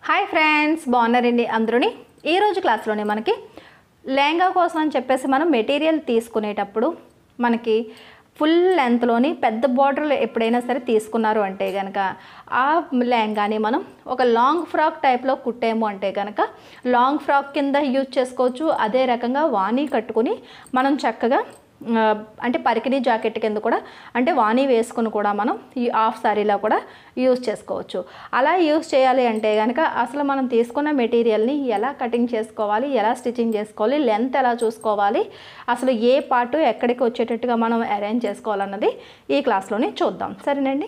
hi friends బాగున్నారండి అందరూని ఈరోజు క్లాస్లోనే మనకి లెహంగా కోసం అని చెప్పేసి మనం మెటీరియల్ తీసుకునేటప్పుడు మనకి ఫుల్ లెంత్లోని పెద్ద బార్డర్లు ఎప్పుడైనా సరే తీసుకున్నారు అంటే కనుక ఆ లెహంగాని మనం ఒక లాంగ్ ఫ్రాక్ టైప్లో కుట్టాము అంటే కనుక లాంగ్ ఫ్రాక్ కింద యూజ్ చేసుకోవచ్చు అదే రకంగా వాణి కట్టుకుని మనం చక్కగా ఆ, అంటే పరికిణి జాకెట్ కింద కూడా అంటే వాణి వేసుకుని కూడా మనం ఈ హాఫ్ సారీలో కూడా యూజ్ చేసుకోవచ్చు అలా యూజ్ చేయాలి అంటే కనుక అసలు మనం తీసుకున్న మెటీరియల్ని ఎలా కటింగ్ చేసుకోవాలి ఎలా స్టిచ్చింగ్ చేసుకోవాలి లెంత్ ఎలా చూసుకోవాలి అసలు ఏ పార్ట్ ఎక్కడికి వచ్చేటట్టుగా మనం అరేంజ్ చేసుకోవాలన్నది ఈ క్లాస్లోనే చూద్దాం సరేనండి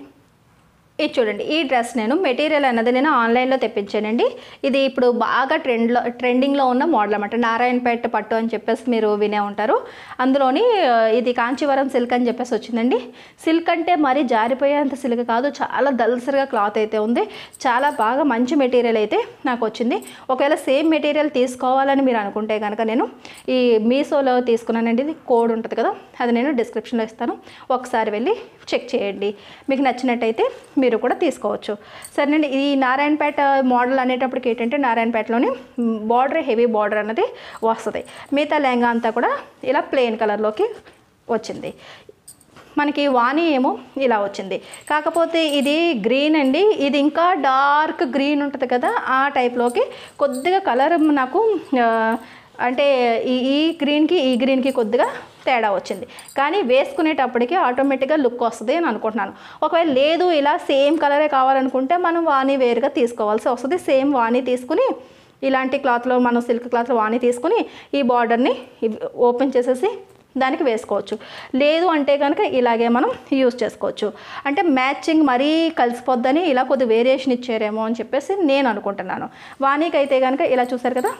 ఇది చూడండి ఈ డ్రెస్ నేను మెటీరియల్ అన్నది నేను ఆన్లైన్లో తెప్పించానండి ఇది ఇప్పుడు బాగా ట్రెండ్లో ట్రెండింగ్లో ఉన్న మోడల్ అనమాట నారాయణపేట పట్టు అని చెప్పేసి మీరు వినే ఉంటారు అందులోని ఆ, ఇది కాంచీవరం సిల్క్ అని చెప్పేసి వచ్చిందండి సిల్క్ అంటే మరీ జారిపోయేంత సిల్క్ కాదు చాలా దల్సరిగా క్లాత్ అయితే ఉంది చాలా బాగా మంచి మెటీరియల్ అయితే నాకు వచ్చింది ఒకవేళ సేమ్ మెటీరియల్ తీసుకోవాలని మీరు అనుకుంటే కనుక నేను ఈ మీషోలో తీసుకున్నానండి ఇది కోడ్ ఉంటుంది కదా అది నేను డిస్క్రిప్షన్లో ఇస్తాను ఒకసారి వెళ్ళి చెక్ చేయండి మీకు నచ్చినట్టయితే మీరు కూడా తీసుకోవచ్చు సరేనండి ఈ నారాయణపేట మోడల్ అనేటప్పటికి ఏంటంటే నారాయణపేటలోని బార్డర్ హెవీ బార్డర్ అన్నది వస్తుంది మిగతా లెహంగా అంతా కూడా ఇలా ప్లెయిన్ కలర్లోకి వచ్చింది మనకి వాణి ఏమో ఇలా వచ్చింది కాకపోతే ఇది గ్రీన్ అండి ఇది ఇంకా డార్క్ గ్రీన్ ఉంటుంది కదా ఆ టైప్లోకి కొద్దిగా కలర్ నాకు ఆ, అంటే ఈ ఈ గ్రీన్కి ఈ గ్రీన్కి కొద్దిగా తేడా వచ్చింది కానీ వేసుకునేటప్పటికి ఆటోమేటిక్గా లుక్ వస్తుంది అని అనుకుంటున్నాను ఒకవేళ లేదు ఇలా సేమ్ కలరే కావాలనుకుంటే మనం వాణి వేరుగా తీసుకోవాల్సి వస్తుంది సేమ్ వాణి తీసుకుని ఇలాంటి క్లాత్లో మనం సిల్క్ క్లాత్లో వాణి తీసుకుని ఈ బార్డర్ని ఓపెన్ చేసేసి దానికి వేసుకోవచ్చు లేదు అంటే కనుక ఇలాగే మనం యూజ్ చేసుకోవచ్చు అంటే మ్యాచింగ్ మరీ కలిసిపోద్దని ఇలా కొద్ది వేరియేషన్ ఇచ్చారేమో అని చెప్పేసి నేను అనుకుంటున్నాను వాణికి అయితే కనుక ఇలా చూసారు కదా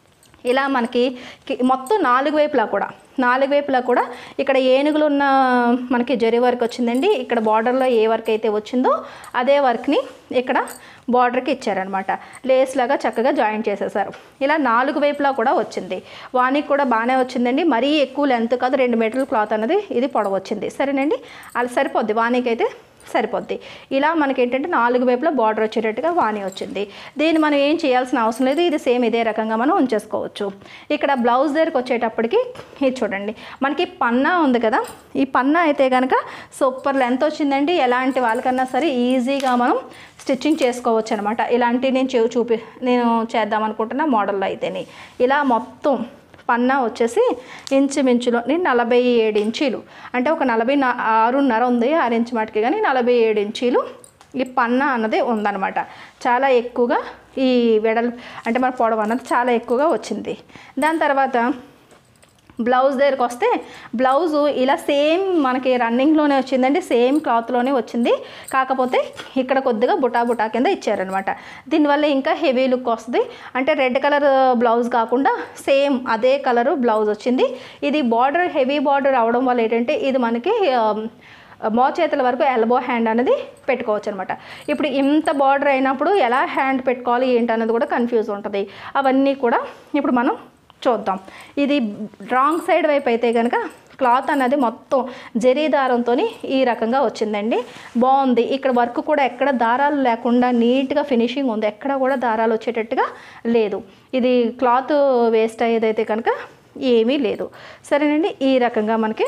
ఇలా మనకి కి- మొత్తం నాలుగు వైపులా కూడా నాలుగు వైపులా కూడా ఇక్కడ ఏనుగులు ఉన్న మనకి జరి వర్క్ వచ్చిందండి ఇక్కడ బార్డర్లో ఏ వర్క్ అయితే వచ్చిందో అదే వర్క్ని ఇక్కడ బార్డర్కి ఇచ్చారనమాట లేస్ లాగా చక్కగా జాయిన్ చేసేసారు ఇలా నాలుగు వైపులా కూడా వచ్చింది వానికి కూడా బాగానే వచ్చిందండి మరీ ఎక్కువ లెంత్ కాదు రెండు మీటర్ల క్లాత్ అన్నది ఇది పొడవు వచ్చింది సరేనండి అలా సరిపోద్ది వానికైతే సరిపోద్ది ఇలా మనకి ఏంటంటే నాలుగు వైపులా బార్డర్ వచ్చేటట్టుగా వాణి వచ్చింది దీన్ని మనం ఏం చేయాల్సిన అవసరం లేదు ఇది సేమ్ ఇదే రకంగా మనం ఉంచేసుకోవచ్చు ఇక్కడ బ్లౌజ్ దగ్గరికి వచ్చేటప్పటికి ఇది చూడండి మనకి పన్నా ఉంది కదా ఈ పన్నా అయితే కనుక సూపర్ లెంత్ వచ్చిందండి ఎలాంటి వాళ్ళకన్నా సరే ఈజీగా మనం స్టిచ్చింగ్ చేసుకోవచ్చు అనమాట ఇలాంటి నేను చూ- చూపి నేను చేద్దాం అనుకుంటున్న మోడల్లో అయితేనే ఇలా మొత్తం పన్నా వచ్చేసి ఇంచుమించులో నలభై ఏడు ఇంచీలు అంటే ఒక నలభై నా- ఆరున్నర ఉంది ఆరు ఇంచు మటుకి కానీ నలభై ఏడు ఇంచీలు ఈ పన్నా అన్నది ఉందన్నమాట చాలా ఎక్కువగా ఈ వెడల్ అంటే మన పొడవు అన్నది చాలా ఎక్కువగా వచ్చింది దాని తర్వాత బ్లౌజ్ దగ్గరికి వస్తే బ్లౌజు ఇలా సేమ్ మనకి రన్నింగ్లోనే వచ్చిందండి సేమ్ క్లాత్లోనే వచ్చింది కాకపోతే ఇక్కడ కొద్దిగా బుటా బుటా కింద ఇచ్చారనమాట దీనివల్ల ఇంకా హెవీ లుక్ వస్తుంది అంటే రెడ్ కలర్ బ్లౌజ్ కాకుండా సేమ్ అదే కలరు బ్లౌజ్ వచ్చింది ఇది బార్డర్ హెవీ బార్డర్ అవడం వల్ల ఏంటంటే ఇది మనకి ఆ, మోచేతుల వరకు ఎల్బో హ్యాండ్ అనేది పెట్టుకోవచ్చు అనమాట ఇప్పుడు ఇంత బార్డర్ అయినప్పుడు ఎలా హ్యాండ్ పెట్టుకోవాలి ఏంటి అన్నది కూడా కన్ఫ్యూజ్ ఉంటుంది అవన్నీ కూడా ఇప్పుడు మనం చూద్దాం ఇది రాంగ్ సైడ్ వైపు అయితే కనుక క్లాత్ అన్నది మొత్తం జరీ దారంతో ఈ రకంగా వచ్చిందండి బాగుంది ఇక్కడ వర్క్ కూడా ఎక్కడ దారాలు లేకుండా నీట్గా ఫినిషింగ్ ఉంది ఎక్కడ కూడా దారాలు వచ్చేటట్టుగా లేదు ఇది క్లాత్ వేస్ట్ అయ్యేదైతే కనుక ఏమీ లేదు సరేనండి ఈ రకంగా మనకి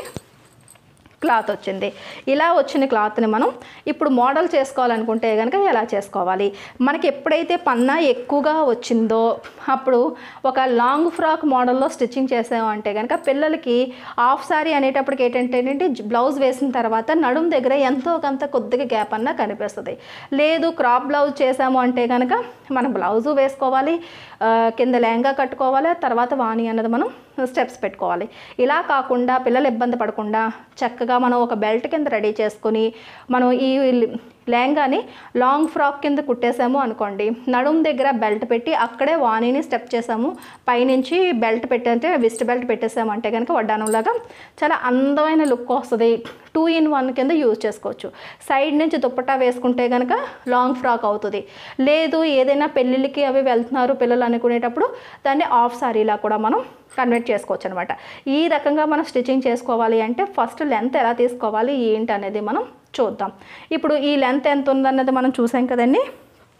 క్లాత్ వచ్చింది ఇలా వచ్చిన క్లాత్ని మనం ఇప్పుడు మోడల్ చేసుకోవాలనుకుంటే కనుక ఎలా చేసుకోవాలి మనకి ఎప్పుడైతే పన్నా ఎక్కువగా వచ్చిందో అప్పుడు ఒక లాంగ్ ఫ్రాక్ మోడల్లో స్టిచ్చింగ్ చేసామంటే కనుక పిల్లలకి హాఫ్ సారీ అనేటప్పటికి ఏంటంటే ఏంటంటే బ్లౌజ్ వేసిన తర్వాత నడుం దగ్గర ఎంతో కొంత కొద్దిగా గ్యాప్ అన్నా కనిపిస్తుంది లేదు క్రాప్ బ్లౌజ్ చేసాము అంటే కనుక మనం బ్లౌజు వేసుకోవాలి ఆ, కింద లెహంగా కట్టుకోవాలి తర్వాత వాణి అన్నది మనం స్టెప్స్ పెట్టుకోవాలి ఇలా కాకుండా పిల్లలు ఇబ్బంది పడకుండా చక్కగా మనం ఒక బెల్ట్ కింద రెడీ చేసుకొని మనం ఈ లెహంగాని లాంగ్ ఫ్రాక్ కింద కుట్టేసాము అనుకోండి నడుం దగ్గర బెల్ట్ పెట్టి అక్కడే వాణిని స్టెప్ చేసాము పైనుంచి బెల్ట్ పెట్టంటే విస్ట్ బెల్ట్ పెట్టేసాము అంటే కనుక వడ్డానంలాగా చాలా అందమైన లుక్ వస్తుంది టూ ఇన్ వన్ కింద యూజ్ చేసుకోవచ్చు సైడ్ నుంచి దుప్పట్టా వేసుకుంటే కనుక లాంగ్ ఫ్రాక్ అవుతుంది లేదు ఏదైనా పెళ్ళిళ్ళకి అవి వెళ్తున్నారు పిల్లలు అనుకునేటప్పుడు దాన్ని ఆఫ్ సారీలా కూడా మనం కన్వర్ట్ చేసుకోవచ్చు అనమాట ఈ రకంగా మనం స్టిచ్చింగ్ చేసుకోవాలి అంటే ఫస్ట్ లెంత్ ఎలా తీసుకోవాలి ఏంటి అనేది మనం చూద్దాం ఇప్పుడు ఈ లెంత్ ఎంత ఉందన్నది మనం చూసాం కదండి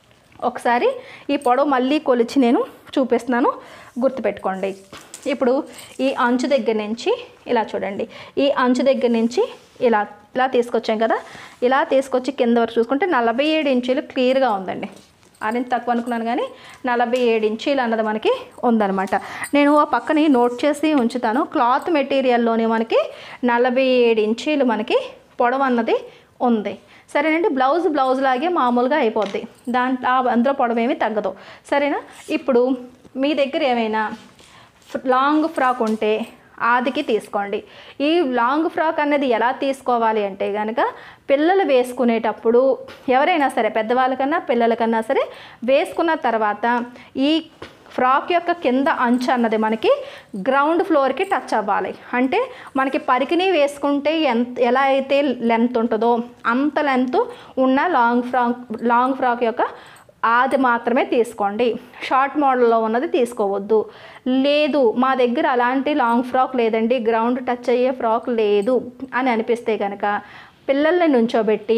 ఒకసారి ఈ పొడవు మళ్ళీ కొలిచి నేను చూపిస్తున్నాను గుర్తుపెట్టుకోండి ఇప్పుడు ఈ అంచు దగ్గర నుంచి ఇలా చూడండి ఈ అంచు దగ్గర నుంచి ఇలా ఇలా తీసుకొచ్చాం కదా ఇలా తీసుకొచ్చి కింద వరకు చూసుకుంటే నలభై ఏడు ఇంచులు క్లియర్గా ఉందండి అరింత తక్కువ అనుకున్నాను కానీ నలభై ఏడు ఇంచీలు అన్నది మనకి ఉందన్నమాట నేను ఆ పక్కని నోట్ చేసి ఉంచుతాను క్లాత్ మెటీరియల్లోనే మనకి నలభై ఏడు ఇంచీలు మనకి పొడవు అన్నది ఉంది సరేనండి బ్లౌజ్ బ్లౌజ్ లాగే మామూలుగా అయిపోద్ది దాంట్లో ఆ- అందులో పొడవు ఏమీ తగ్గదు సరేనా ఇప్పుడు మీ దగ్గర ఏమైనా ఫ్- లాంగ్ ఫ్రాక్ ఉంటే ఆదికి తీసుకోండి ఈ లాంగ్ ఫ్రాక్ అనేది ఎలా తీసుకోవాలి అంటే కనుక పిల్లలు వేసుకునేటప్పుడు ఎవరైనా సరే పెద్దవాళ్ళకన్నా పిల్లలకన్నా సరే వేసుకున్న తర్వాత ఈ ఫ్రాక్ యొక్క కింద అంచు అన్నది మనకి గ్రౌండ్ ఫ్లోర్కి టచ్ అవ్వాలి అంటే మనకి పరికిని వేసుకుంటే ఎంత ఎలా అయితే లెంత్ ఉంటుందో అంత లెంత్ ఉన్న లాంగ్ ఫ్రాక్ లాంగ్ ఫ్రాక్ యొక్క అది మాత్రమే తీసుకోండి షార్ట్ మోడల్లో ఉన్నది తీసుకోవద్దు లేదు మా దగ్గర అలాంటి లాంగ్ ఫ్రాక్ లేదండి గ్రౌండ్ టచ్ అయ్యే ఫ్రాక్ లేదు అని అనిపిస్తే కనుక పిల్లల్ని నుంచోబెట్టి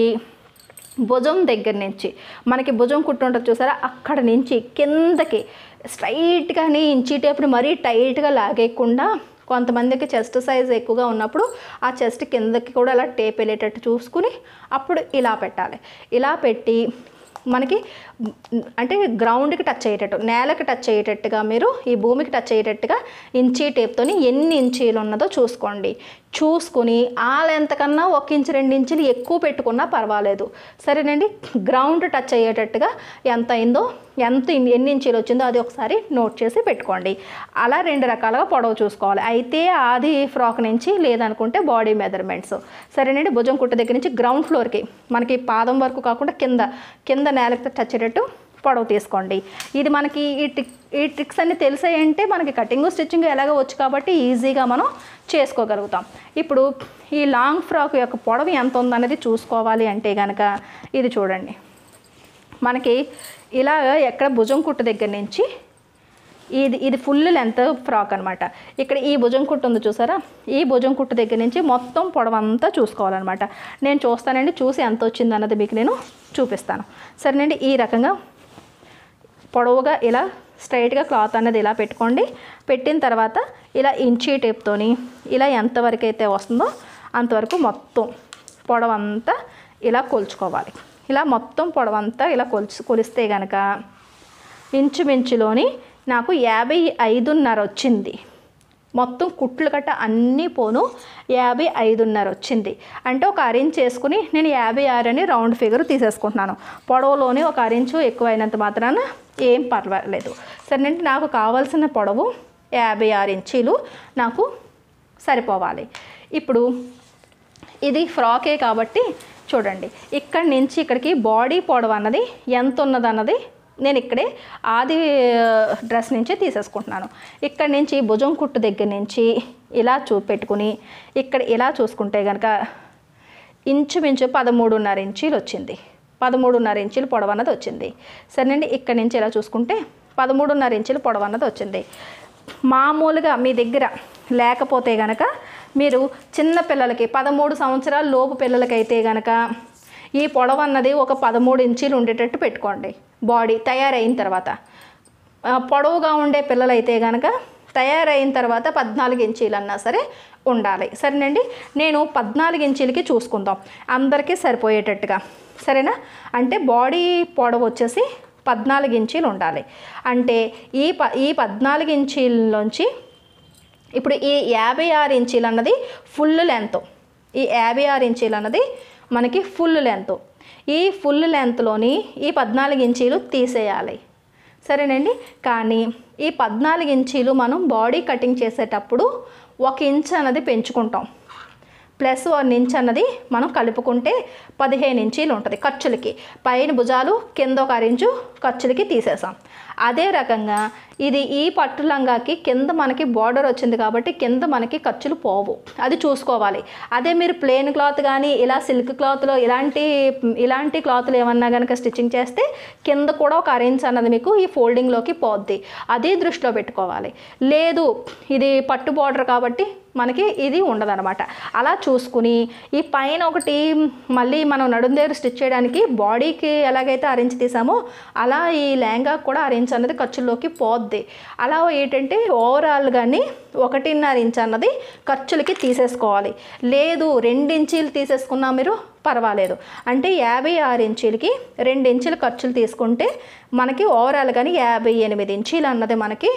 భుజం దగ్గర నుంచి మనకి భుజం కుట్టు ఉంటుంది చూసారా అక్కడ నుంచి కిందకి స్ట్రైట్గాని ఇంచి టేపుని మరీ టైట్గా లాగేయకుండా కొంతమందికి చెస్ట్ సైజ్ ఎక్కువగా ఉన్నప్పుడు ఆ చెస్ట్ కిందకి కూడా అలా టేప్ వెళ్ళేటట్టు చూసుకుని అప్పుడు ఇలా పెట్టాలి ఇలా పెట్టి మనకి మ్, అంటే గ్రౌండ్కి టచ్ అయ్యేటట్టు నేలకి టచ్ అయ్యేటట్టుగా మీరు ఈ భూమికి టచ్ అయ్యేటట్టుగా ఇంచీ టేప్తోని ఎన్ని ఇంచీలు ఉన్నదో చూసుకోండి చూసుకుని ఆ లెంత్ కన్నా ఒక ఇంచు రెండు ఇంచులు ఎక్కువ పెట్టుకున్నా పర్వాలేదు సరేనండి గ్రౌండ్ టచ్ అయ్యేటట్టుగా ఎంత అయిందో ఎంత ఇన్- ఎన్ని ఇంచీలు వచ్చిందో అది ఒకసారి నోట్ చేసి పెట్టుకోండి అలా రెండు రకాలుగా పొడవు చూసుకోవాలి అయితే అది ఫ్రాక్ నుంచి లేదనుకుంటే బాడీ మెజర్మెంట్స్ సరేనండి భుజం కుట్ట దగ్గర నుంచి గ్రౌండ్ ఫ్లోర్కి మనకి పాదం వరకు కాకుండా కింద కింద నేలకి టచ్ అయ్యేటట్టు పొడవు తీసుకోండి ఇది మనకి ఈ ట్రిక్ ఈ ట్రిక్స్ అన్ని తెలిసాయంటే మనకి కటింగ్ స్టిచ్చింగ్ ఎలాగో వచ్చు కాబట్టి ఈజీగా మనం చేసుకోగలుగుతాం ఇప్పుడు ఈ లాంగ్ ఫ్రాక్ యొక్క పొడవు ఎంత ఉందనేది చూసుకోవాలి అంటే కనుక ఇది చూడండి మనకి ఇలాగ ఎక్కడ భుజం కుట్టు దగ్గర నుంచి ఇది ఇది ఫుల్ లెంత్ ఫ్రాక్ అనమాట ఇక్కడ ఈ భుజం కుట్టు ఉంది చూసారా ఈ భుజం కుట్టు దగ్గర నుంచి మొత్తం పొడవంతా చూసుకోవాలన్నమాట నేను చూస్తానండి చూసి ఎంత వచ్చింది అన్నది మీకు నేను చూపిస్తాను సరేనండి ఈ రకంగా పొడవుగా ఇలా స్ట్రైట్గా క్లాత్ అన్నది ఇలా పెట్టుకోండి పెట్టిన తర్వాత ఇలా ఇంచీ టేప్తోని ఇలా ఎంతవరకు అయితే వస్తుందో అంతవరకు మొత్తం పొడవంతా ఇలా కొలుచుకోవాలి ఇలా మొత్తం పొడవంతా ఇలా కొలుచు కొలిస్తే కనుక ఇంచుమించులోని నాకు యాభై ఐదున్నర వచ్చింది మొత్తం కుట్లు గట్ట అన్నీ పోను యాభై ఐదున్నర వచ్చింది అంటే ఒక అరేంజ్ చేసుకుని నేను యాభై ఆరు అని రౌండ్ ఫిగర్ తీసేసుకుంటున్నాను పొడవులోనే ఒక అరెంచు ఎక్కువ అయినంత మాత్రాన ఏం పర్వాలేదు సరేనంటే నాకు కావాల్సిన పొడవు యాభై ఆరు ఇంచీలు నాకు సరిపోవాలి ఇప్పుడు ఇది ఫ్రాకే కాబట్టి చూడండి ఇక్కడి నుంచి ఇక్కడికి బాడీ పొడవు అన్నది ఎంత ఉన్నది అన్నది నేను ఇక్కడే ఆది డ్రెస్ నుంచి తీసేసుకుంటున్నాను ఇక్కడి నుంచి భుజం కుట్టు దగ్గర నుంచి ఇలా చూ పెట్టుకుని ఇక్కడ ఇలా చూసుకుంటే కనుక ఇంచుమించు పదమూడున్నర ఇంచీలు వచ్చింది పదమూడున్నర ఇంచులు పొడవు అన్నది వచ్చింది సరేనండి ఇక్కడి నుంచి ఇలా చూసుకుంటే పదమూడున్నర ఇంచులు పొడవు అన్నది వచ్చింది మామూలుగా మీ దగ్గర లేకపోతే గనక మీరు చిన్న పిల్లలకి పదమూడు సంవత్సరాల లోపు పిల్లలకైతే గనక ఈ పొడవు అన్నది ఒక పదమూడు ఇంచీలు ఉండేటట్టు పెట్టుకోండి బాడీ తయారైన తర్వాత ఆ, పొడవుగా ఉండే పిల్లలైతే కనుక తయారైన తర్వాత పద్నాలుగు ఇంచీలు అన్నా సరే ఉండాలి సరేనండి నేను పద్నాలుగు ఇంచీలకి చూసుకుందాం అందరికీ సరిపోయేటట్టుగా సరేనా అంటే బాడీ పొడవు వచ్చేసి పద్నాలుగు ఇంచీలు ఉండాలి అంటే ఈ ప ఈ పద్నాలుగు ఇంచీల్లోంచి ఇప్పుడు ఈ యాభై ఆరు ఇంచీలు అన్నది ఫుల్ లెంత్ ఈ యాభై ఆరు ఇంచీలు అన్నది మనకి ఫుల్ లెంత్ ఈ ఫుల్ లెంత్లోని ఈ పద్నాలుగు ఇంచీలు తీసేయాలి సరేనండి కానీ ఈ పద్నాలుగు ఇంచీలు మనం బాడీ కటింగ్ చేసేటప్పుడు ఒక ఇంచ్ అన్నది పెంచుకుంటాం ప్లస్ వన్ ఇంచ్ అన్నది మనం కలుపుకుంటే పదిహేను ఇంచీలు ఉంటుంది ఖర్చులకి పైన భుజాలు కింద ఒక అరించు ఖర్చులకి తీసేసాం అదే రకంగా ఇది ఈ పట్టు లంగాకి కింద మనకి బార్డర్ వచ్చింది కాబట్టి కింద మనకి ఖర్చులు పోవు అది చూసుకోవాలి అదే మీరు ప్లెయిన్ క్లాత్ కానీ ఇలా సిల్క్ క్లాత్లో ఇలాంటి ఇలాంటి క్లాత్లు ఏమన్నా కనుక స్టిచ్చింగ్ చేస్తే కింద కూడా ఒక అరేంజ్ అన్నది మీకు ఈ ఫోల్డింగ్లోకి పోద్ది అది దృష్టిలో పెట్టుకోవాలి లేదు ఇది పట్టు బార్డర్ కాబట్టి మనకి ఇది ఉండదన్నమాట అలా చూసుకుని ఈ పైన ఒకటి మళ్ళీ మనం నడుం దగ్గర స్టిచ్ చేయడానికి బాడీకి ఎలాగైతే అరేంజ్ తీసామో అలా ఈ లెహంగా కూడా అరేంజ్ అన్నది ఖర్చుల్లోకి పోద్ది అలా ఏంటంటే ఓవరాల్ కానీ ఒకటిన్నర ఇంచ్ అన్నది ఖర్చులకి తీసేసుకోవాలి లేదు రెండు ఇంచీలు తీసేసుకున్నా మీరు పర్వాలేదు అంటే యాభై ఆరు ఇంచీలకి రెండు ఇంచులు ఖర్చులు తీసుకుంటే మనకి ఓవరాల్ కానీ యాభై ఎనిమిది ఇంచీలు అన్నది మనకి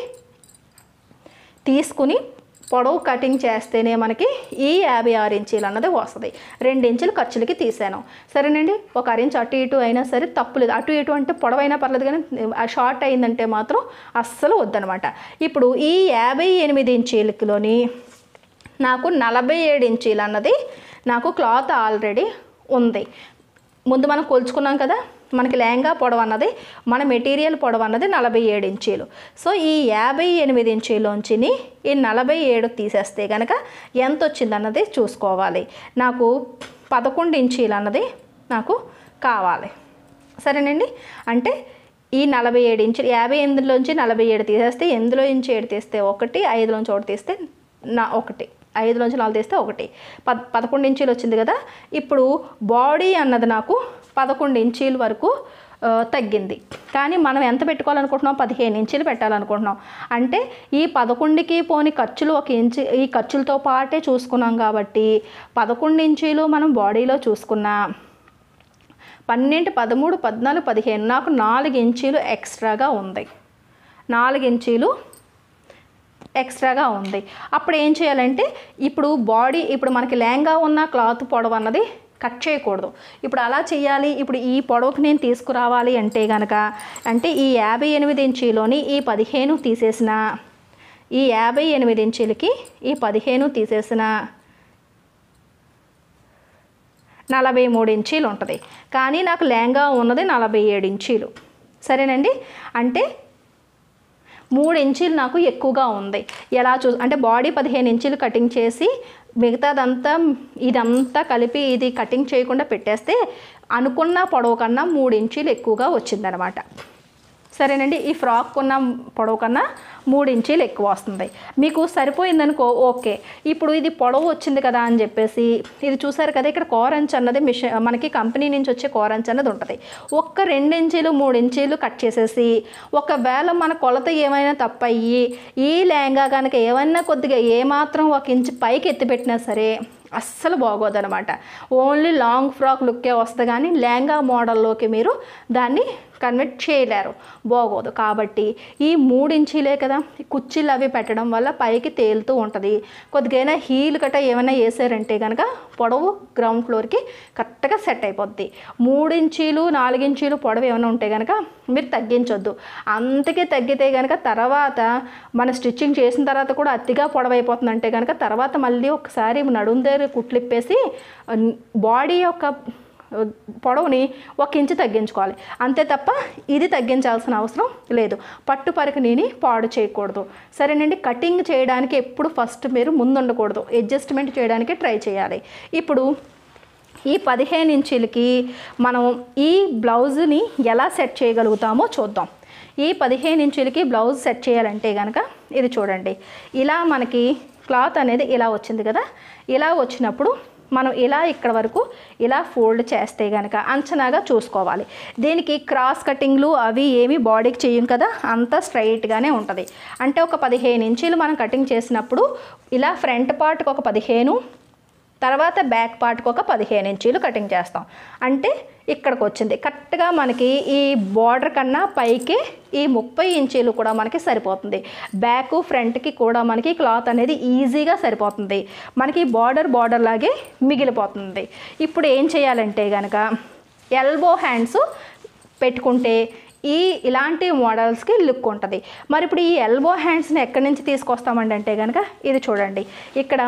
తీసుకుని పొడవు కటింగ్ చేస్తేనే మనకి ఈ యాభై ఆరు ఇంచీలు అన్నది వస్తుంది రెండు ఇంచులు ఖర్చులకి తీసాను సరేనండి ఒక అర ఇంచు అటు ఇటు అయినా సరే తప్పులేదు అటు ఇటు అంటే పొడవైనా పర్లేదు కానీ ఆ షార్ట్ అయిందంటే మాత్రం అస్సలు వద్దనమాట ఇప్పుడు ఈ యాభై ఎనిమిది ఇంచీలకిలోని నాకు నలభై ఏడు ఇంచీలు అన్నది నాకు క్లాత్ ఆల్రెడీ ఉంది ముందు మనం కొలుచుకున్నాం కదా మనకి లెహంగా పొడవు అన్నది మన మెటీరియల్ పొడవు అన్నది నలభై ఏడు ఇంచీలు సో ఈ యాభై ఎనిమిది ఇంచీలోంచిని ఈ నలభై ఏడు తీసేస్తే కనుక ఎంత వచ్చింది అన్నది చూసుకోవాలి నాకు పదకొండు ఇంచీలు అన్నది నాకు కావాలి సరేనండి అంటే ఈ నలభై ఏడు ఇంచులు యాభై ఎనిమిదిలోంచి నలభై ఏడు తీసేస్తే ఎందులో ఇంచి ఏడు తీస్తే ఒకటి ఐదులోంచి ఒకటి తీస్తే నా ఒకటి ఐదులోంచి నాలుగు తీస్తే ఒకటి పద్ పదకొండు ఇంచీలు వచ్చింది కదా ఇప్పుడు బాడీ అన్నది నాకు పదకొండు ఇంచీల వరకు ఆ, తగ్గింది కానీ మనం ఎంత పెట్టుకోవాలనుకుంటున్నాం పదిహేను ఇంచీలు పెట్టాలనుకుంటున్నాం అంటే ఈ పదకొండుకి పోని ఖర్చులు ఒక ఇంచు ఈ ఖర్చులతో పాటే చూసుకున్నాం కాబట్టి పదకొండు ఇంచీలు మనం బాడీలో చూసుకున్నా పన్నెండు పదమూడు పద్నాలుగు పదిహేను నాకు నాలుగు ఇంచీలు ఎక్స్ట్రాగా ఉంది నాలుగు ఇంచీలు ఎక్స్ట్రాగా ఉంది అప్పుడు ఏం చేయాలంటే ఇప్పుడు బాడీ ఇప్పుడు మనకి లెహంగా ఉన్న క్లాత్ పొడవు అన్నది కట్ చేయకూడదు ఇప్పుడు అలా చేయాలి ఇప్పుడు ఈ పొడవుకి నేను తీసుకురావాలి అంటే కనుక అంటే ఈ యాభై ఎనిమిది ఇంచీలోని ఈ పదిహేను తీసేసిన ఈ యాభై ఎనిమిది ఇంచీలకి ఈ పదిహేను తీసేసిన నలభై మూడు ఇంచీలు ఉంటుంది కానీ నాకు లెహంగా ఉన్నది నలభై ఏడు ఇంచీలు సరేనండి అంటే మూడు ఇంచీలు నాకు ఎక్కువగా ఉంది ఎలా చూ అంటే బాడీ పదిహేను ఇంచీలు కటింగ్ చేసి మిగతాదంతా ఇదంతా కలిపి ఇది కటింగ్ చేయకుండా పెట్టేస్తే అనుకున్న పొడవు కన్నా మూడు ఇంచీలు ఎక్కువగా వచ్చిందనమాట సరేనండి ఈ ఫ్రాక్ ఉన్న పొడవు కన్నా మూడు ఇంచీలు ఎక్కువ వస్తుంది మీకు సరిపోయిందనుకో ఓకే ఇప్పుడు ఇది పొడవు వచ్చింది కదా అని చెప్పేసి ఇది చూసారు కదా ఇక్కడ కోరంచ్ అన్నది మిషన్ మనకి కంపెనీ నుంచి వచ్చే కోరంచ్ అన్నది ఉంటుంది ఒక్క రెండు ఇంచీలు మూడు ఇంచీలు కట్ చేసేసి ఒకవేళ మన కొలత ఏమైనా తప్పయ్యి ఈ లెహంగా కనుక ఏమైనా కొద్దిగా ఏమాత్రం ఒక ఇంచు పైకి ఎత్తిపెట్టినా సరే అస్సలు బాగోదనమాట ఓన్లీ లాంగ్ ఫ్రాక్ లుక్కే వస్తుంది కానీ లెహంగా మోడల్లోకి మీరు దాన్ని కన్వర్ట్ చేయలేరు బాగోదు కాబట్టి ఈ మూడు ఇంచీలే కదా ఈ కుర్చీలు అవి పెట్టడం వల్ల పైకి తేలుతూ ఉంటుంది కొద్దిగైనా హీల్ గట్ట ఏమైనా వేసారంటే కనుక పొడవు గ్రౌండ్ ఫ్లోర్కి కరెక్ట్గా సెట్ అయిపోద్ది మూడు ఇంచీలు నాలుగు ఇంచీలు పొడవు ఏమైనా ఉంటే కనుక మీరు తగ్గించొద్దు అంతకే తగ్గితే కనుక తర్వాత మన స్టిచ్చింగ్ చేసిన తర్వాత కూడా అతిగా పొడవైపోతుందంటే కనుక తర్వాత మళ్ళీ ఒకసారి నడుం దగ్గర కుట్లిప్పేసి బాడీ యొక్క పొడవుని ఒక ఇంచు తగ్గించుకోవాలి అంతే తప్ప ఇది తగ్గించాల్సిన అవసరం లేదు పట్టు పరికిణిని పాడు చేయకూడదు సరేనండి కటింగ్ చేయడానికి ఎప్పుడు ఫస్ట్ మీరు ముందుండకూడదు అడ్జస్ట్మెంట్ చేయడానికి ట్రై చేయాలి ఇప్పుడు ఈ పదిహేను ఇంచులకి మనం ఈ బ్లౌజ్ని ఎలా సెట్ చేయగలుగుతామో చూద్దాం ఈ పదిహేను ఇంచులకి బ్లౌజ్ సెట్ చేయాలంటే కనుక ఇది చూడండి ఇలా మనకి క్లాత్ అనేది ఇలా వచ్చింది కదా ఇలా వచ్చినప్పుడు మనం ఇలా ఇక్కడ వరకు ఇలా ఫోల్డ్ చేస్తే కనుక అంచనాగా చూసుకోవాలి దీనికి క్రాస్ కటింగ్లు అవి ఏమి బాడీకి చేయం కదా అంతా స్ట్రైట్గానే ఉంటుంది అంటే ఒక పదిహేను ఇంచీలు మనం కటింగ్ చేసినప్పుడు ఇలా ఫ్రంట్ పార్ట్కి ఒక పదిహేను తర్వాత బ్యాక్ పార్ట్కి ఒక పదిహేను ఇంచీలు కటింగ్ చేస్తాం అంటే ఇక్కడికి వచ్చింది కరెక్ట్గా మనకి ఈ బార్డర్ కన్నా పైకి ఈ ముప్పై ఇంచీలు కూడా మనకి సరిపోతుంది బ్యాక్ ఫ్రంట్కి కూడా మనకి క్లాత్ అనేది ఈజీగా సరిపోతుంది మనకి బార్డర్ బార్డర్ లాగే మిగిలిపోతుంది ఇప్పుడు ఏం చేయాలంటే కనుక ఎల్బో హ్యాండ్స్ పెట్టుకుంటే ఈ ఇలాంటి మోడల్స్కి లుక్ ఉంటుంది మరి ఇప్పుడు ఈ ఎల్బో హ్యాండ్స్ని ఎక్కడి నుంచి తీసుకొస్తామండి అంటే కనుక ఇది చూడండి ఇక్కడ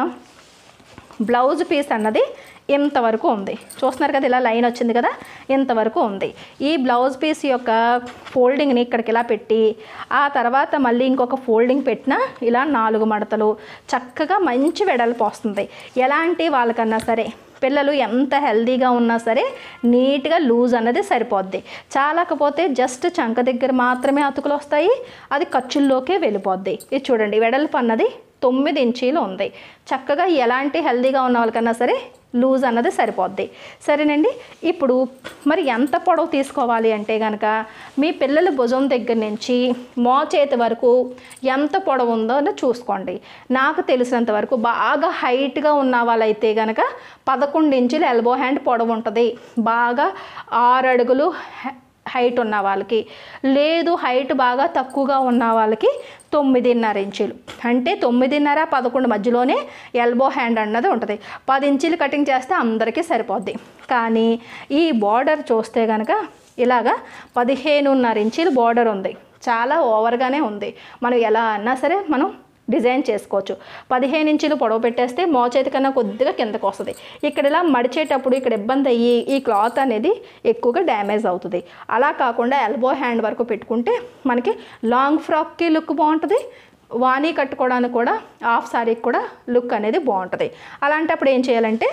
బ్లౌజ్ పీస్ అన్నది ఇంతవరకు ఉంది చూస్తున్నారు కదా ఇలా లైన్ వచ్చింది కదా ఇంతవరకు ఉంది ఈ బ్లౌజ్ పీస్ యొక్క ఫోల్డింగ్ని ఇక్కడికి ఇలా పెట్టి ఆ తర్వాత మళ్ళీ ఇంకొక ఫోల్డింగ్ పెట్టిన ఇలా నాలుగు మడతలు చక్కగా మంచి వెడల్పు వస్తుంది ఎలాంటి వాళ్ళకన్నా సరే పిల్లలు ఎంత హెల్దీగా ఉన్నా సరే నీట్గా లూజ్ అన్నది సరిపోద్ది చాలకపోతే జస్ట్ చంక దగ్గర మాత్రమే అతుకులు వస్తాయి అది ఖర్చుల్లోకే వెళ్ళిపోద్ది ఇది చూడండి వెడల్పు అన్నది తొమ్మిది ఇంచీలు ఉంది చక్కగా ఎలాంటి హెల్దీగా ఉన్న వాళ్ళకన్నా సరే లూజ్ అన్నది సరిపోద్ది సరేనండి ఇప్పుడు మరి ఎంత పొడవు తీసుకోవాలి అంటే కనుక మీ పిల్లల భుజం దగ్గర నుంచి మో చేతి వరకు ఎంత పొడవు ఉందో అని చూసుకోండి నాకు తెలిసినంత వరకు బాగా హైట్గా ఉన్న వాళ్ళైతే కనుక పదకొండు ఇంచులు ఎల్బో హ్యాండ్ పొడవు ఉంటుంది బాగా ఆరు అడుగులు హె- హైట్ ఉన్న వాళ్ళకి లేదు హైట్ బాగా తక్కువగా ఉన్న వాళ్ళకి తొమ్మిదిన్నర ఇంచులు అంటే తొమ్మిదిన్నర పదకొండు మధ్యలోనే ఎల్బో హ్యాండ్ అన్నది ఉంటుంది పది ఇంచులు కటింగ్ చేస్తే అందరికీ సరిపోద్ది కానీ ఈ బార్డర్ చూస్తే కనుక ఇలాగా పదిహేనున్నర ఇంచులు బార్డర్ ఉంది చాలా ఓవర్గానే ఉంది మనం ఎలా అన్నా సరే మనం డిజైన్ చేసుకోవచ్చు పదిహేను ఇంచులు పొడవు పెట్టేస్తే మోచేతి కన్నా కొద్దిగా కిందకు వస్తుంది ఇక్కడ ఇలా మడిచేటప్పుడు ఇక్కడ ఇబ్బంది అయ్యి ఈ క్లాత్ అనేది ఎక్కువగా డ్యామేజ్ అవుతుంది అలా కాకుండా ఎల్బో హ్యాండ్ వరకు పెట్టుకుంటే మనకి లాంగ్ ఫ్రాక్కి లుక్ బాగుంటుంది వాణి కట్టుకోవడానికి కూడా హాఫ్ సారీకి కూడా లుక్ అనేది బాగుంటుంది అలాంటప్పుడు ఏం చేయాలంటే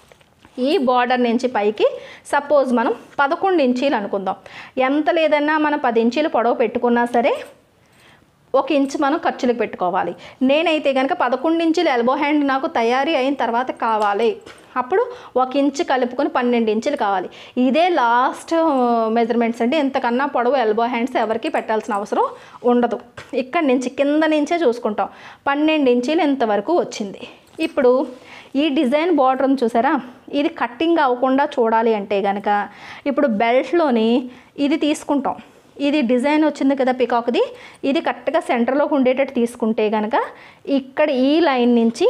ఈ బార్డర్ నుంచి పైకి సపోజ్ మనం పదకొండు ఇంచీలు అనుకుందాం ఎంత లేదన్నా మనం పది ఇంచీలు పొడవు పెట్టుకున్నా సరే ఒక ఇంచ్ మనం ఖర్చులకు పెట్టుకోవాలి నేనైతే కనుక పదకొండు ఇంచులు ఎల్బో హ్యాండ్ నాకు తయారీ అయిన తర్వాత కావాలి అప్పుడు ఒక ఇంచు కలుపుకొని పన్నెండు ఇంచులు కావాలి ఇదే లాస్ట్ మెజర్మెంట్స్ అండి ఇంతకన్నా పొడవు ఎల్బో హ్యాండ్స్ ఎవరికి పెట్టాల్సిన అవసరం ఉండదు ఇక్కడ నుంచి కింద నుంచే చూసుకుంటాం పన్నెండు ఇంచులు ఇంతవరకు వచ్చింది ఇప్పుడు ఈ డిజైన్ బార్డర్ని చూసారా ఇది కట్టింగ్ అవ్వకుండా చూడాలి అంటే కనుక ఇప్పుడు బెల్ట్లోని ఇది తీసుకుంటాం ఇది డిజైన్ వచ్చింది కదా పికాక్ది ఇది కరెక్ట్గా సెంటర్లోకి ఉండేటట్టు తీసుకుంటే కనుక ఇక్కడ ఈ లైన్ నుంచి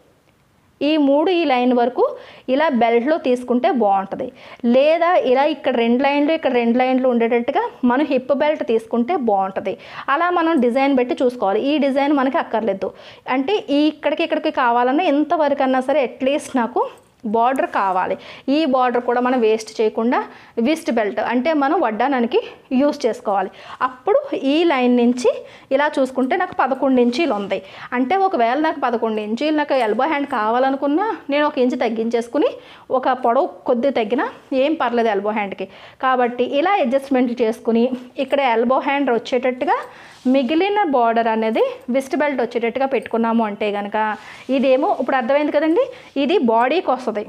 ఈ మూడు ఈ లైన్ వరకు ఇలా బెల్ట్లో తీసుకుంటే బాగుంటుంది లేదా ఇలా ఇక్కడ రెండు లైన్లు ఇక్కడ రెండు లైన్లు ఉండేటట్టుగా మనం హిప్ బెల్ట్ తీసుకుంటే బాగుంటుంది అలా మనం డిజైన్ పెట్టి చూసుకోవాలి ఈ డిజైన్ మనకి అక్కర్లేదు అంటే ఈ ఇక్కడికి ఇక్కడికి కావాలన్నా ఎంతవరకు అన్నా సరే అట్లీస్ట్ నాకు బార్డర్ కావాలి ఈ బార్డర్ కూడా మనం వేస్ట్ చేయకుండా విస్ట్ బెల్ట్ అంటే మనం వడ్డానానికి యూస్ చేసుకోవాలి అప్పుడు ఈ లైన్ నుంచి ఇలా చూసుకుంటే నాకు పదకొండు ఇంచీలు ఉంది అంటే ఒకవేళ నాకు పదకొండు ఇంచీలు నాకు ఎల్బో హ్యాండ్ కావాలనుకున్నా నేను ఒక ఇంచు తగ్గించేసుకుని ఒక పొడవు కొద్ది తగ్గినా ఏం పర్లేదు ఎల్బో హ్యాండ్కి కాబట్టి ఇలా అడ్జస్ట్మెంట్ చేసుకుని ఇక్కడ ఎల్బో హ్యాండ్ వచ్చేటట్టుగా మిగిలిన బార్డర్ అనేది విస్ట్ బెల్ట్ వచ్చేటట్టుగా పెట్టుకున్నాము అంటే కనుక ఇదేమో ఇప్పుడు అర్థమైంది కదండి ఇది బాడీకి వస్తుంది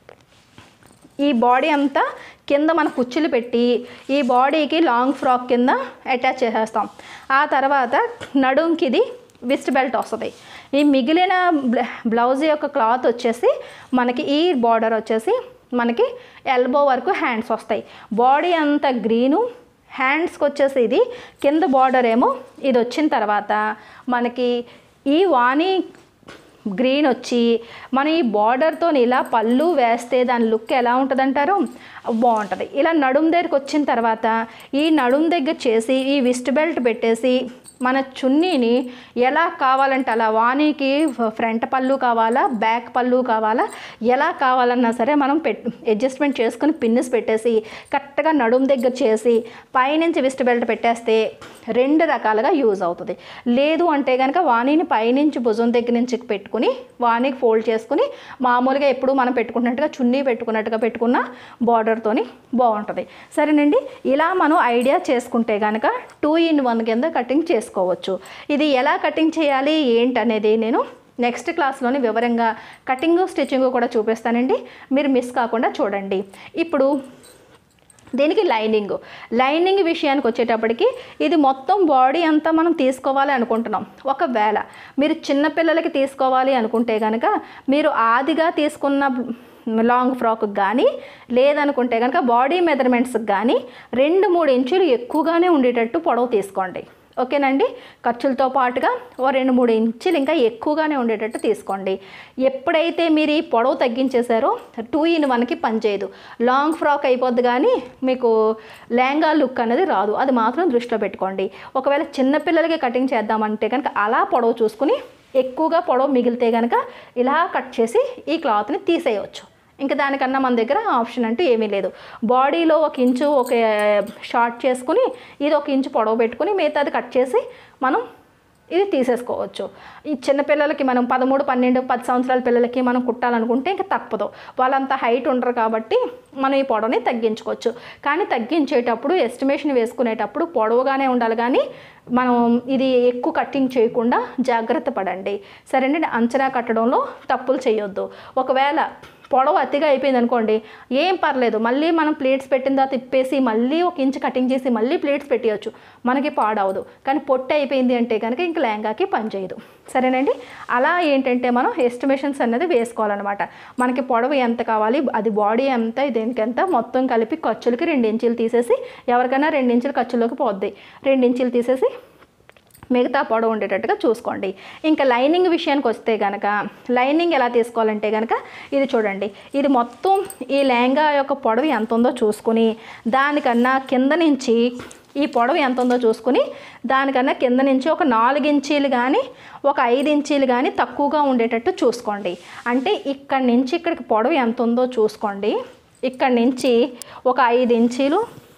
ఈ బాడీ అంతా కింద మన కుచ్చులు పెట్టి ఈ బాడీకి లాంగ్ ఫ్రాక్ కింద అటాచ్ చేసేస్తాం ఆ తర్వాత నడుంకి ఇది విస్ట్ బెల్ట్ వస్తుంది ఈ మిగిలిన బ్ల- బ్లౌజ్ యొక్క క్లాత్ వచ్చేసి మనకి ఈ బార్డర్ వచ్చేసి మనకి ఎల్బో వరకు హ్యాండ్స్ వస్తాయి బాడీ అంతా గ్రీను హ్యాండ్స్కి వచ్చేసి ఇది కింద బార్డర్ ఏమో ఇది వచ్చిన తర్వాత మనకి ఈ వాణి గ్రీన్ వచ్చి మనం ఈ బార్డర్తో ఇలా పళ్ళు వేస్తే దాని లుక్ ఎలా ఉంటుంది అంటారు బాగుంటుంది ఇలా నడుం దగ్గరికి వచ్చిన తర్వాత ఈ నడుం దగ్గర చేసి ఈ విస్ట్ బెల్ట్ పెట్టేసి మన చున్నీని ఎలా కావాలంటే అలా వాణికి ఫ్రంట్ పళ్ళు కావాలా బ్యాక్ పళ్ళు కావాలా ఎలా కావాలన్నా సరే మనం పెట్ అడ్జస్ట్మెంట్ చేసుకుని పిన్నిస్ పెట్టేసి కరెక్ట్గా నడుం దగ్గర చేసి పైనుంచి విస్ట్ బెల్ట్ పెట్టేస్తే రెండు రకాలుగా యూజ్ అవుతుంది లేదు అంటే కనుక వాణిని పైనుంచి భుజం దగ్గర నుంచి పెట్టుకుని వాణికి ఫోల్డ్ చేసుకుని మామూలుగా ఎప్పుడు మనం పెట్టుకున్నట్టుగా చున్నీ పెట్టుకున్నట్టుగా పెట్టుకున్న బార్డర్తోని బాగుంటుంది సరేనండి ఇలా మనం ఐడియా చేసుకుంటే కనుక టూ ఇన్ వన్ కింద కటింగ్ చేసుకోవచ్చు ఇది ఎలా కటింగ్ చేయాలి ఏంటనేది నేను నెక్స్ట్ క్లాస్లోని వివరంగా కటింగ్ స్టిచ్చింగ్ కూడా చూపిస్తానండి మీరు మిస్ కాకుండా చూడండి ఇప్పుడు దీనికి లైనింగ్ లైనింగ్ విషయానికి వచ్చేటప్పటికి ఇది మొత్తం బాడీ అంతా మనం తీసుకోవాలి అనుకుంటున్నాం ఒకవేళ మీరు చిన్నపిల్లలకి తీసుకోవాలి అనుకుంటే కనుక మీరు ఆదిగా తీసుకున్న లాంగ్ ఫ్రాక్ కానీ లేదనుకుంటే కనుక బాడీ మెజర్మెంట్స్కి కానీ రెండు మూడు ఇంచులు ఎక్కువగానే ఉండేటట్టు పొడవు తీసుకోండి ఓకేనండి ఖర్చులతో పాటుగా ఓ రెండు మూడు ఇంచులు ఇంకా ఎక్కువగానే ఉండేటట్టు తీసుకోండి ఎప్పుడైతే మీరు ఈ పొడవు తగ్గించేశారో టూ ఇన్ వన్కి పనిచేయదు లాంగ్ ఫ్రాక్ అయిపోద్ది కానీ మీకు లెహంగా లుక్ అనేది రాదు అది మాత్రం దృష్టిలో పెట్టుకోండి ఒకవేళ చిన్నపిల్లలకి కటింగ్ చేద్దామంటే కనుక అలా పొడవు చూసుకుని ఎక్కువగా పొడవు మిగిలితే కనుక ఇలా కట్ చేసి ఈ క్లాత్ని తీసేయవచ్చు ఇంకా దానికన్నా మన దగ్గర ఆప్షన్ అంటూ ఏమీ లేదు బాడీలో ఒక ఇంచు ఒక షార్ట్ చేసుకుని ఇది ఒక ఇంచు పొడవు పెట్టుకుని మిగతాది కట్ చేసి మనం ఇది తీసేసుకోవచ్చు ఈ చిన్నపిల్లలకి మనం పదమూడు పన్నెండు పది సంవత్సరాల పిల్లలకి మనం కుట్టాలనుకుంటే ఇంకా తప్పదు వాళ్ళంత హైట్ ఉండరు కాబట్టి మనం ఈ పొడవుని తగ్గించుకోవచ్చు కానీ తగ్గించేటప్పుడు ఎస్టిమేషన్ వేసుకునేటప్పుడు పొడవుగానే ఉండాలి కానీ మనం ఇది ఎక్కువ కట్టింగ్ చేయకుండా జాగ్రత్త పడండి సరేనండి అంచనా కట్టడంలో తప్పులు చేయొద్దు ఒకవేళ పొడవు అతిగా అయిపోయింది అనుకోండి ఏం పర్లేదు మళ్ళీ మనం ప్లేట్స్ పెట్టిన తర్వాత తిప్పేసి మళ్ళీ ఒక ఇంచ్ కటింగ్ చేసి మళ్ళీ ప్లేట్స్ పెట్టేయచ్చు మనకి పాడవదు కానీ పొట్టి అయిపోయింది అంటే కనుక ఇంక లెహంగాకి పనిచేయదు సరేనండి అలా ఏంటంటే మనం ఎస్టిమేషన్స్ అనేది వేసుకోవాలన్నమాట మనకి పొడవు ఎంత కావాలి అది బాడీ ఎంత దేనికి ఎంత మొత్తం కలిపి ఖర్చులకి రెండు ఇంచులు తీసేసి ఎవరికైనా రెండు ఇంచులు ఖర్చులోకి పోద్ది రెండు ఇంచులు తీసేసి మిగతా పొడవు ఉండేటట్టుగా చూసుకోండి ఇంకా లైనింగ్ విషయానికి వస్తే కనుక లైనింగ్ ఎలా తీసుకోవాలంటే కనుక ఇది చూడండి ఇది మొత్తం ఈ లెహంగా యొక్క పొడవు ఎంత ఉందో చూసుకుని దానికన్నా కింద నుంచి ఈ పొడవు ఎంత ఉందో చూసుకుని దానికన్నా కింద నుంచి ఒక నాలుగు ఇంచీలు కానీ ఒక ఐదు ఇంచీలు కానీ తక్కువగా ఉండేటట్టు చూసుకోండి అంటే ఇక్కడి నుంచి ఇక్కడికి పొడవు ఎంత ఉందో చూసుకోండి ఇక్కడి నుంచి ఒక ఐదు ఇంచీలు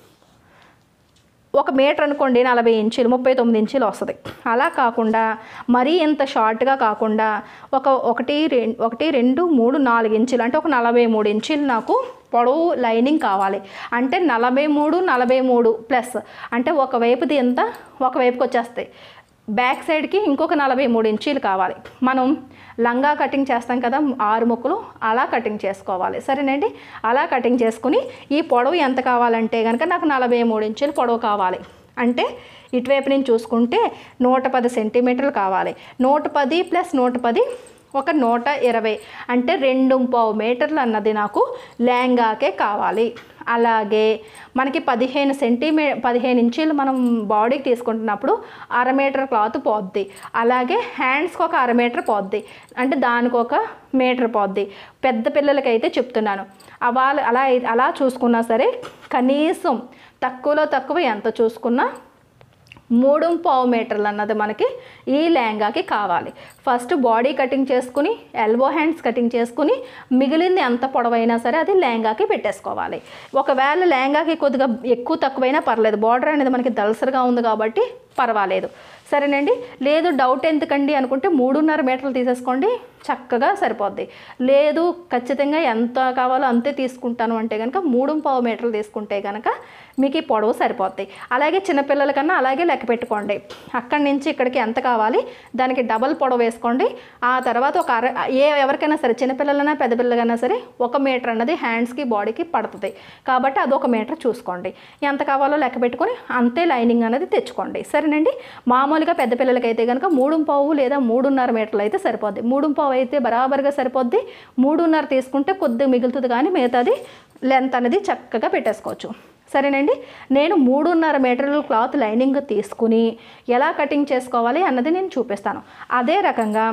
ఒక మీటర్ అనుకోండి నలభై ఇంచులు ముప్పై తొమ్మిది ఇంచులు వస్తుంది అలా కాకుండా మరీ ఇంత షార్ట్గా కాకుండా ఒక ఒకటి రెండు ఒకటి రెండు మూడు నాలుగు ఇంచులు అంటే ఒక నలభై మూడు ఇంచులు నాకు పొడవు లైనింగ్ కావాలి అంటే నలభై మూడు నలభై మూడు ప్లస్ అంటే ఒకవైపుది ఎంత ఒకవైపుకి వచ్చేస్తాయి బ్యాక్ సైడ్కి ఇంకొక నలభై మూడు ఇంచీలు కావాలి మనం లంగా కటింగ్ చేస్తాం కదా ఆరు ముక్కలు అలా కటింగ్ చేసుకోవాలి సరేనండి అలా కటింగ్ చేసుకుని ఈ పొడవు ఎంత కావాలంటే కనుక నాకు నలభై మూడు ఇంచులు పొడవు కావాలి అంటే ఇటువైపు నుంచి చూసుకుంటే నూట పది సెంటీమీటర్లు కావాలి నూట పది ప్లస్ నూట పది ఒక నూట ఇరవై అంటే రెండు పావు మీటర్లు అన్నది నాకు లెహంగాకే కావాలి అలాగే మనకి పదిహేను సెంటీమీ పదిహేను ఇంచీలు మనం బాడీకి తీసుకుంటున్నప్పుడు అర మీటర్ క్లాత్ పోద్ది అలాగే హ్యాండ్స్కి ఒక అర మీటర్ పోద్ది అంటే దానికి ఒక మీటర్ పోద్ది పెద్ద పిల్లలకైతే చెప్తున్నాను అవాళ అలా అలా చూసుకున్నా సరే కనీసం తక్కువలో తక్కువ ఎంత చూసుకున్నా మూడు పావు మీటర్లు అన్నది మనకి ఈ లెహంగాకి కావాలి ఫస్ట్ బాడీ కటింగ్ చేసుకుని ఎల్బో హ్యాండ్స్ కటింగ్ చేసుకుని మిగిలింది ఎంత పొడవైనా సరే అది లెహంగాకి పెట్టేసుకోవాలి ఒకవేళ లెహంగాకి కొద్దిగా ఎక్కువ తక్కువైనా పర్లేదు బార్డర్ అనేది మనకి దళసరిగా ఉంది కాబట్టి పర్వాలేదు సరేనండి లేదు డౌట్ ఎందుకండి అనుకుంటే మూడున్నర మీటర్లు తీసేసుకోండి చక్కగా సరిపోద్ది లేదు ఖచ్చితంగా ఎంత కావాలో అంతే తీసుకుంటాను అంటే కనుక మూడు పావు మీటర్లు తీసుకుంటే కనుక మీకు ఈ పొడవు సరిపోద్ది అలాగే చిన్నపిల్లల కన్నా అలాగే లెక్క పెట్టుకోండి అక్కడి నుంచి ఇక్కడికి ఎంత కావాలి దానికి డబల్ పొడవు వేసుకోండి ఆ తర్వాత ఒక అర ఏ ఎవరికైనా సరే చిన్నపిల్లలైనా పెద్ద పిల్లలకైనా సరే ఒక మీటర్ అన్నది హ్యాండ్స్కి బాడీకి పడుతుంది కాబట్టి అదొక మీటర్ చూసుకోండి ఎంత కావాలో లెక్క పెట్టుకొని అంతే లైనింగ్ అనేది తెచ్చుకోండి సరేనండి మామూలుగా పెద్ద పిల్లలకైతే కనుక మూడు పావు లేదా మూడున్నర మీటర్లు అయితే సరిపోద్ది మూడు పావు అయితే బరాబర్గా సరిపోద్ది మూడున్నర తీసుకుంటే కొద్దిగా మిగులుతుంది కానీ మిగతాది లెంత్ అనేది చక్కగా పెట్టేసుకోవచ్చు సరేనండి నేను మూడున్నర మీటర్ల క్లాత్ లైనింగ్ తీసుకుని ఎలా కటింగ్ చేసుకోవాలి అన్నది నేను చూపిస్తాను అదే రకంగా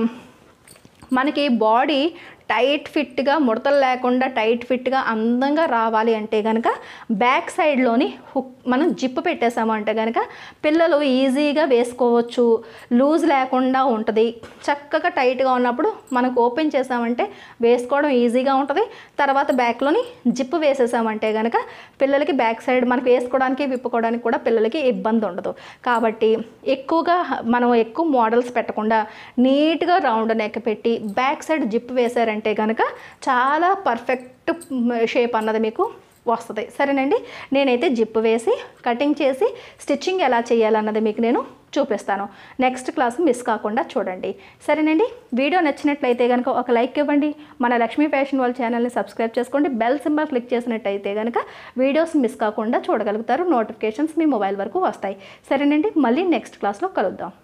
మనకి బాడీ టైట్ ఫిట్గా ముడతలు లేకుండా టైట్ ఫిట్గా అందంగా రావాలి అంటే కనుక బ్యాక్ సైడ్లోని హుక్ మనం జిప్ పెట్టేసామంటే కనుక పిల్లలు ఈజీగా వేసుకోవచ్చు లూజ్ లేకుండా ఉంటుంది చక్కగా టైట్గా ఉన్నప్పుడు మనకు ఓపెన్ చేసామంటే వేసుకోవడం ఈజీగా ఉంటుంది తర్వాత బ్యాక్లోని జిప్ వేసేసామంటే కనుక పిల్లలకి బ్యాక్ సైడ్ మనకు వేసుకోవడానికి విప్పుకోవడానికి కూడా పిల్లలకి ఇబ్బంది ఉండదు కాబట్టి ఎక్కువగా మనం ఎక్కువ మోడల్స్ పెట్టకుండా నీట్గా రౌండ్ నెక్ పెట్టి బ్యాక్ సైడ్ జిప్ వేశారంటే కనుక చాలా పర్ఫెక్ట్ షేప్ అన్నది మీకు వస్తుంది సరేనండి నేనైతే జిప్ వేసి కటింగ్ చేసి స్టిచ్చింగ్ ఎలా చేయాలన్నది మీకు నేను చూపిస్తాను నెక్స్ట్ క్లాస్ మిస్ కాకుండా చూడండి సరేనండి వీడియో నచ్చినట్లయితే కనుక ఒక లైక్ ఇవ్వండి మన లక్ష్మీ ఫ్యాషన్ వాళ్ళ ఛానల్ని సబ్స్క్రైబ్ చేసుకోండి బెల్ సింబల్ క్లిక్ చేసినట్టయితే కనుక వీడియోస్ మిస్ కాకుండా చూడగలుగుతారు నోటిఫికేషన్స్ మీ మొబైల్ వరకు వస్తాయి సరేనండి మళ్ళీ నెక్స్ట్ క్లాస్లో కలుద్దాం